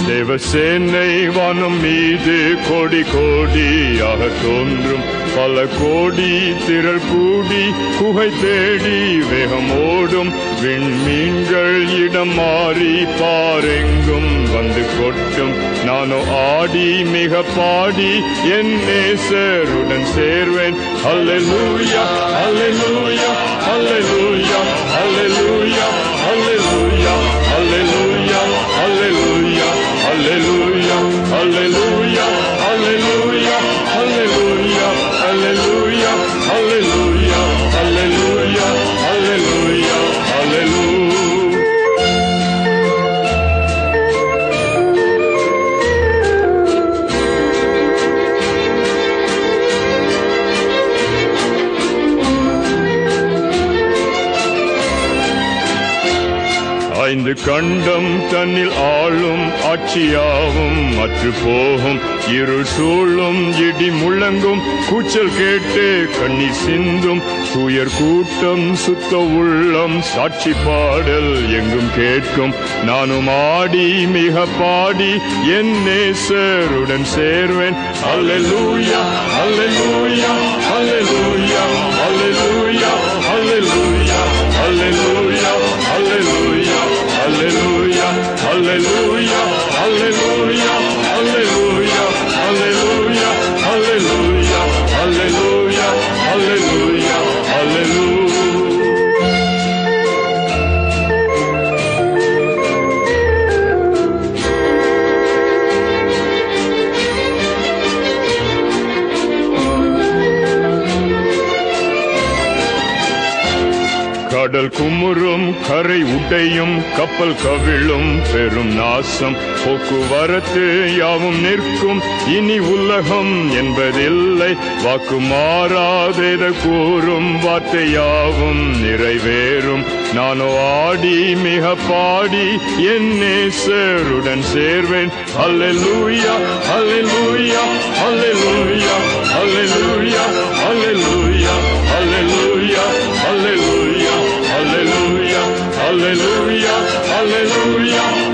தேவசேனை வானம் மீது கோடி கோடியாக தோன்றும் பல கோடி திரள் கூடி குகை தேடி வேகம் ஓடும் விண்மீன்கள் இடம் மாறி பாரெங்கும் வந்து கொட்டும் நானோ ஆடி மிக பாடி என் நேசருடன் சேர்வேன் அல்லேலூயா அல்லேலூயா அல்லேலூயா அல்லேலூயா அல்லேலூயா அல்லேலூயா அல்லேலூயா அல்லேலூயா அல்லேலூயா அல்லேலூயா அல்லேலூயா அல்லேலூயா அல்லேலூயா அல்லேலூயா அல்லேலூயா அல்லேலூயா ஐந்து கண்டம் தன்னில் ஆளும் ஆட்சியாவும் அற்று போகும் இருள் சூழும் இடி முழங்கும் கூச்சல் கேட்டு கண்ணீர் சிந்தும் துயர் கூட்டம் சுத்த உள்ளம் சாட்சி பாடல் எங்கும் கேட்கும் நானும் ஆடி மிக பாடி என் நேசருடன் சேர்வேன் அல்லேலூயா அல்லேலூயா அல்லேலூயா அல்லேலூயா அல்லேலூயா அல்லேலூயா அல்லேலூயா அல்லேலூயா அல்லேலூயா அல்லேலூயா அல்லேலூயா அல்லேலூயா அல்லேலூயா அல்லேலூயா அல்லேலூயா அல்லேலூயா கடல் குமுறும் கரை உடையும் கப்பல் கவிழும் பெரும் நாசம் போக்குவரத்து யாவும் நிற்கும் இனி உலகம் என்பதில்லை வாக்கு மாறாதேத கூறும் வார்த்தை யாவும் நிறைவேறும் நானோ ஆடி மிக பாடி என் நேசருடன் சேர்வேன் அல்லேலூயா அல்லேலூயா அல்லேலூயா அல்லேலூயா அல்லேலூயா அல்லேலூயா அல்லேலூயா அல்லேலூயா அல்லேலூயா அல்லேலூயா